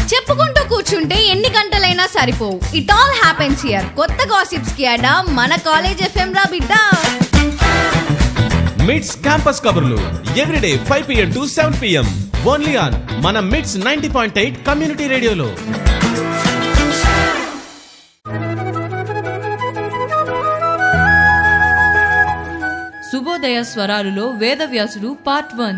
చెప్పుకుంటూ కూర్చుంటే ఎన్ని గంటలైనా సరిపోవు ఇట్ ఆల్ హ్యాపెన్స్ హియర్ కొత్త గాసిప్స్ కి అడా మన కాలేజ్ ఎఫ్ఎం రా బిడ్డ మిడ్స్ క్యాంపస్ కబుర్లు everyday five PM to seven PM only on మన MITS ninety point eight community రేడియోలో శుభోదయ స్వరాలులో వేదవ్యాసుడు పార్ట్ వన్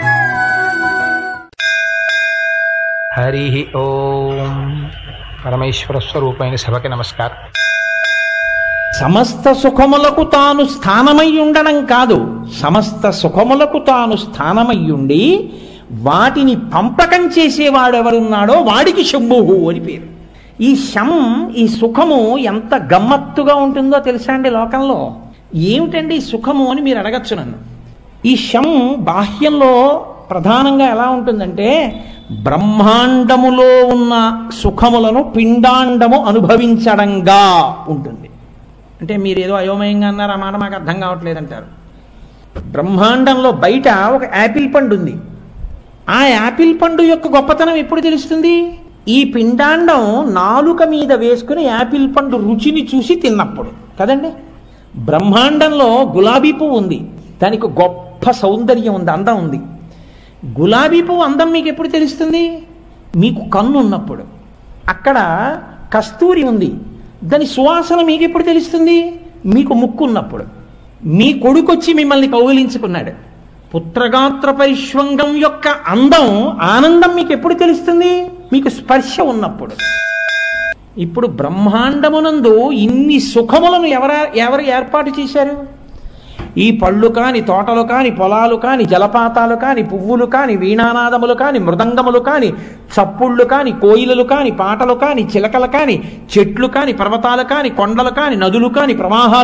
హరి ఓం పరమేశ్వర స్వరూపమైన సభకి నమస్కారం సమస్త సుఖములకు తాను స్థానమై ఉండడం కాదు సమస్త సుఖములకు తాను స్థానమై ఉండి వాటిని పంపకం చేసేవాడెవరున్నాడో వాడికి శంభుహు అని పేరు ఈ శం ఈ సుఖము ఎంత గమ్మత్తుగా ఉంటుందో తెలుసా అండి లోకంలో ఏమిటండి ఈ సుఖము అని మీరు అడగచ్చు నన్ను ఈ శం బాహ్యంలో ప్రధానంగా ఎలా ఉంటుందంటే బ్రహ్మాండములో ఉన్న సుఖములను పిండాండము అనుభవించడంగా ఉంటుంది అంటే మీరు ఏదో అయోమయంగా అన్నారు ఆ మాట మాకు అర్థం కావట్లేదు అంటారు బ్రహ్మాండంలో బయట ఒక యాపిల్ పండు ఉంది ఆ యాపిల్ పండు యొక్క గొప్పతనం ఎప్పుడు తెలుస్తుంది ఈ పిండాండం నాలుక మీద వేసుకుని యాపిల్ పండు రుచిని చూసి తిన్నప్పుడు కదండి బ్రహ్మాండంలో గులాబీ పువ్వు ఉంది దానికి గొప్ప సౌందర్యం ఉంది అందం ఉంది గులాబీ పువ్వు అందం మీకు ఎప్పుడు తెలుస్తుంది మీకు కన్ను ఉన్నప్పుడు అక్కడ కస్తూరి ఉంది దాని సువాసన మీకు ఎప్పుడు తెలుస్తుంది మీకు ముక్కు ఉన్నప్పుడు మీ కొడుకొచ్చి మిమ్మల్ని కౌగిలించుకున్నాడు పుత్రగాత్ర పరిష్వంగం యొక్క అందం ఆనందం మీకు ఎప్పుడు తెలుస్తుంది మీకు స్పర్శ ఉన్నప్పుడు ఇప్పుడు బ్రహ్మాండమునందు ఇన్ని సుఖములను ఎవర ఎవరు ఏర్పాటు చేశారు ఈ పళ్ళు కాని తోటలు కాని పొలాలు కాని జలపాతాలు కాని పువ్వులు కాని వీణానాదములు కాని మృదంగములు కాని చప్పుళ్ళు కాని కోయిలలు కాని పాటలు కాని చిలకలు కాని చెట్లు కాని పర్వతాలు కాని కొండలు కాని నదులు కాని ప్రవాహాలు